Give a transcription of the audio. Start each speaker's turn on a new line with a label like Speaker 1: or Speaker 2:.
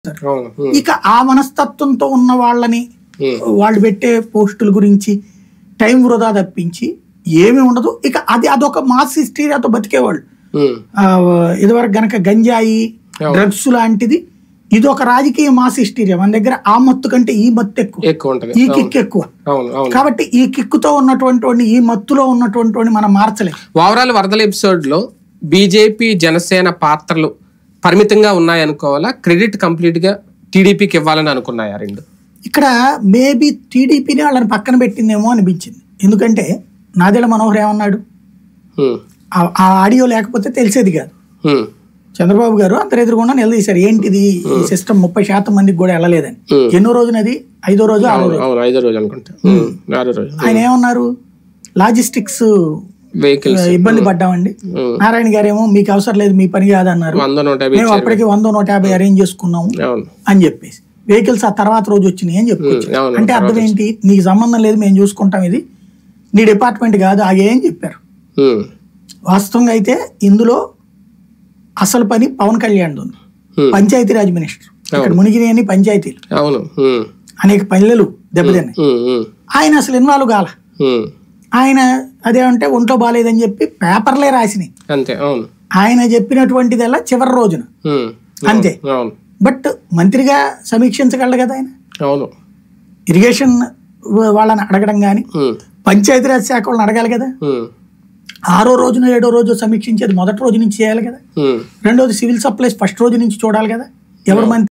Speaker 1: అవును ఉమ్,
Speaker 2: ఇక ఆ మనస్తత్వంతో ఉన్న వాళ్ళని
Speaker 1: ఉమ్,
Speaker 2: వాళ్ళు పెట్టే పోస్టుల గురించి టైం వృధా తప్పించి ఏమీ ఉండదు ఇక అది అదొక మాస్ హిస్టీరియాతో బతికేవాళ్ళు
Speaker 1: ఉమ్,
Speaker 2: ఆ, ఇదివరకు గనక గంజాయి
Speaker 1: అవును.
Speaker 2: డ్రగ్స్ లాంటిది ఇది ఒక రాజకీయ మాస్ హిస్టీరియా మన దగ్గర ఆ మత్తు కంటే ఈ మత్తు ఎక్కువ
Speaker 1: ఎక్కువ ఉంటది
Speaker 2: ఈ
Speaker 1: అవును
Speaker 2: కిక్ ఎక్కువ
Speaker 1: అవును అవును
Speaker 2: కాబట్టి ఈ కిక్కుతో ఉన్నటువంటి వాడిని, ఈ మత్తులో ఉన్నటువంటి వాడిని మనం మార్చలేం
Speaker 1: ఓవరాల్ వరదల ఎపిసోడ్ లో బీజేపీ జనసేన పాత్రలు పరిమితంగా ఉన్నాయనుకోవాలా క్రెడిట్ కంప్లీట్ గా టీడీపీకి ఇవ్వాలని అనుకున్నాయా రెండు
Speaker 2: ఇక్కడ మేబీ టీడీపీని వాళ్ళని పక్కన పెట్టిందేమో అనిపించింది ఎందుకంటే నాదెళ్ల మనోహర్ ఏమన్నాడు
Speaker 1: ఉమ్,
Speaker 2: ఆ- ఆ ఆడియో లేకపోతే తెలిసేది కాదు
Speaker 1: ఉమ్,
Speaker 2: చంద్రబాబు గారు అందరు ఎదురుకుండా నిలదీశారు ఏంటిది ఈ సిస్టమ్ ముప్పై శాతం మందికి కూడా వెళ్ళలేదని
Speaker 1: Hmm.
Speaker 2: ఎన్నో రోజునది ఐదో రోజు ఆరో
Speaker 1: అవును
Speaker 2: రోజు
Speaker 1: అవును ఐదో రోజు అనుకుంటా ఉమ్, ఆరో రోజు
Speaker 2: ఆయన ఏమన్నారు లాజిస్టిక్స్
Speaker 1: వెహికల్స్
Speaker 2: ఇబ్బంది పడ్డామండి నారాయణ గారేమో మీకు అవసరం లేదు మీ పని కాదన్నారు
Speaker 1: వంద నూట యాభై
Speaker 2: మేము అప్పటికి వంద నూట యాభై అరేంజ్ చేసుకున్నాము
Speaker 1: అవును
Speaker 2: అని చెప్పేసి వెహికల్స్ ఆ తర్వాత రోజు వచ్చినాయి అని చెప్పుకోవచ్చు
Speaker 1: ఉమ్, అవును
Speaker 2: అంటే అర్థం ఏంటి నీకు సంబంధం లేదు మేము చూసుకుంటాం ఇది నీ డిపార్ట్మెంట్ కాదు ఆగే అని చెప్పారు
Speaker 1: ఉమ్,
Speaker 2: వాస్తవంగా అయితే ఇందులో అసలు పని పవన్ కళ్యాణ్ ఉంది
Speaker 1: ఉమ్,
Speaker 2: పంచాయతీరాజ్ మినిస్టర్ ఇక్కడ మునిగినాయని పంచాయతీలు
Speaker 1: అవును ఉమ్,
Speaker 2: అనేక పల్లెలు దెబ్బతిన్నాయి
Speaker 1: ఉమ్, ఉమ్,
Speaker 2: ఆయన అసలు ఇన్వాల్వ్ కాల
Speaker 1: ఉమ్,
Speaker 2: ఆయన అదేమంటే ఒంట్లో బాగాలేదని చెప్పి పేపర్లే రాసినాయి
Speaker 1: అంతే అవును
Speaker 2: ఆయన చెప్పినటువంటిదల్లా చివరి రోజున
Speaker 1: ఉమ్,
Speaker 2: అంతే
Speaker 1: అవును
Speaker 2: బట్ మంత్రిగా సమీక్షించగలడు కదా ఆయన
Speaker 1: అవును
Speaker 2: ఇరిగేషన్ వాళ్ళని అడగడం కానీ
Speaker 1: ఉమ్,
Speaker 2: పంచాయతీరాజ్ శాఖ వాళ్ళని అడగాలి కదా
Speaker 1: ఉమ్,
Speaker 2: ఆరో రోజున ఏడో రోజు సమీక్షించేది మొదటి రోజు నుంచి చేయాలి కదా
Speaker 1: ఉమ్.
Speaker 2: రెండోది సివిల్ సప్లైస్ ఫస్ట్ రోజు నుంచి చూడాలి కదా ఎవరు మంత్రి